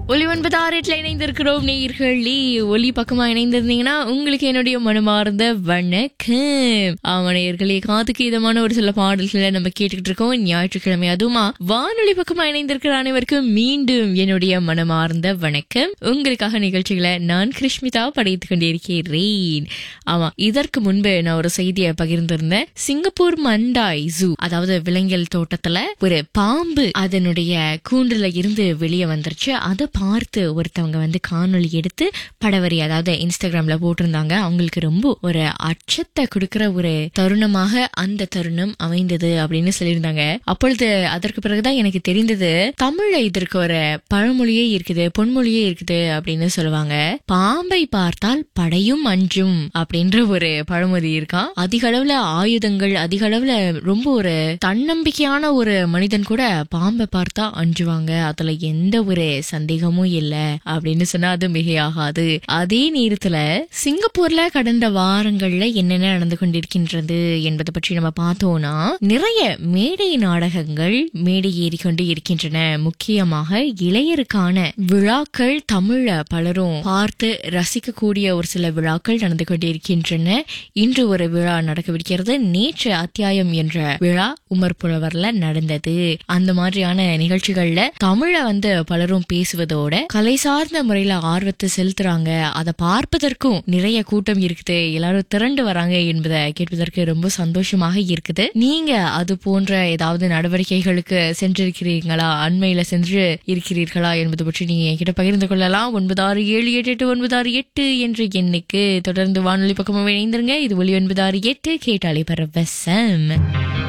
ஒலி ஒன்பது ஆறு எட்டுல இணைந்திருக்கிறோம் நேயர்களே ஒலி பக்கமா இணைந்திருந்தீங்கன்னா உங்களுக்கு என்னுடைய மனமார்ந்த வணக்கம் ஆமா நேயர்களே காதுக்கு இதமான ஒரு சில பாடல்களை நம்ம கேட்டுக்கிட்டு இருக்கோம் ஞாயிற்றுக்கிழமை அதுவுமா வானொலி பக்கமா இணைந்திருக்கிற அனைவருக்கும் மீண்டும் என்னுடைய மனமார்ந்த வணக்கம் உங்களுக்காக நிகழ்ச்சிகளை நான் கிருஷ்மிதா படைத்துக் கொண்டிருக்கிறேன் ஆமா இதற்கு முன்பு நான் ஒரு செய்தியை பகிர்ந்திருந்தேன் சிங்கப்பூர் மண்டாய் ஜூ அதாவது விலங்கியல் தோட்டத்துல ஒரு பாம்பு அதனுடைய கூண்டுல இருந்து வெளியே வந்துருச்சு அதை பார்த்து ஒருத்தவங்க வந்து காணொளி எடுத்து படவரி அதாவது இன்ஸ்டாகிராம்ல போட்டிருந்தாங்க அவங்களுக்கு ரொம்ப ஒரு அச்சத்தை கொடுக்கிற ஒரு தருணமாக அந்த தருணம் அமைந்தது அப்படின்னு சொல்லியிருந்தாங்க அப்பொழுது அதற்கு பிறகுதான் எனக்கு தெரிந்தது தமிழ்ல இதற்கு ஒரு பழமொழியே இருக்குது பொன்மொழியே இருக்குது அப்படின்னு சொல்லுவாங்க பாம்பை பார்த்தால் படையும் அஞ்சும் அப்படின்ற ஒரு பழமொழி இருக்கான் அதிக அளவுல ஆயுதங்கள் அதிக அளவுல ரொம்ப ஒரு தன்னம்பிக்கையான ஒரு மனிதன் கூட பாம்பை பார்த்தா அஞ்சுவாங்க அதுல எந்த ஒரு சந்தேகமும் இல்ல அப்படின்னு சொன்னா அது மிகையாகாது அதே நேரத்துல சிங்கப்பூர்ல கடந்த வாரங்கள்ல என்னென்ன நடந்து கொண்டிருக்கின்றது என்பதை பற்றி நம்ம பார்த்தோம்னா நிறைய மேடை நாடகங்கள் மேடை ஏறி கொண்டு இருக்கின்றன முக்கியமாக இளையருக்கான விழாக்கள் தமிழ பலரும் பார்த்து ரசிக்கக்கூடிய ஒரு சில விழாக்கள் நடந்து கொண்டிருக்கின்றன இன்று ஒரு விழா நடக்கவிருக்கிறது நேற்று அத்தியாயம் என்ற விழா உமர் புலவர்ல நடந்தது அந்த மாதிரியான நிகழ்ச்சிகள்ல தமிழ வந்து பலரும் பேசுவதோட கலை சார்ந்த முறையில ஆர்வத்தை செலுத்துறாங்க அதை பார்ப்பதற்கும் நிறைய கூட்டம் இருக்குது எல்லாரும் திரண்டு வராங்க என்பதை கேட்பதற்கு ரொம்ப சந்தோஷமாக இருக்குது நீங்க அது போன்ற ஏதாவது நடவடிக்கைகளுக்கு சென்றிருக்கிறீங்களா அண்மையில சென்று இருக்கிறீர்களா என்பது பற்றி நீங்க என்கிட்ட பகிர்ந்து கொள்ளலாம் ஒன்பது ஆறு ஏழு எட்டு எட்டு ஒன்பது ஆறு எட்டு என்ற எண்ணுக்கு தொடர்ந்து வானொலி பக்கமாக இணைந்திருங்க இது ஒளி ஒன்பது ஆறு எட்டு கேட்டாலே பரவசம்